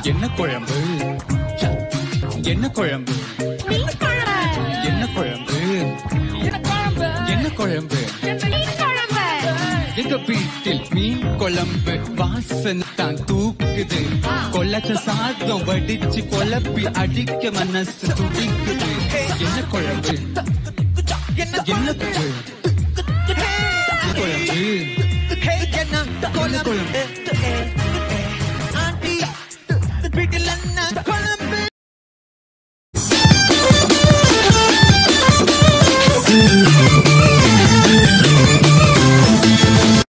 என்ன குழம்பு என்ன குழம்பு மீன் குழம்பு என்ன குழம்பு என்ன குழம்பு என்ன குழம்பு மீன் குழம்பு எங்க வீட்டில் மீன் குழம்பு வாசனை தான் தூக்குது கொல்லச்ச சாதம் வடிச்சு குழப்பி அடிக்க மனசு துடிக்குது என்ன குழம்பு என்ன குழம்பு என்ன குழம்பு Hey, என்ன என்ன குழம்பு குழம்பு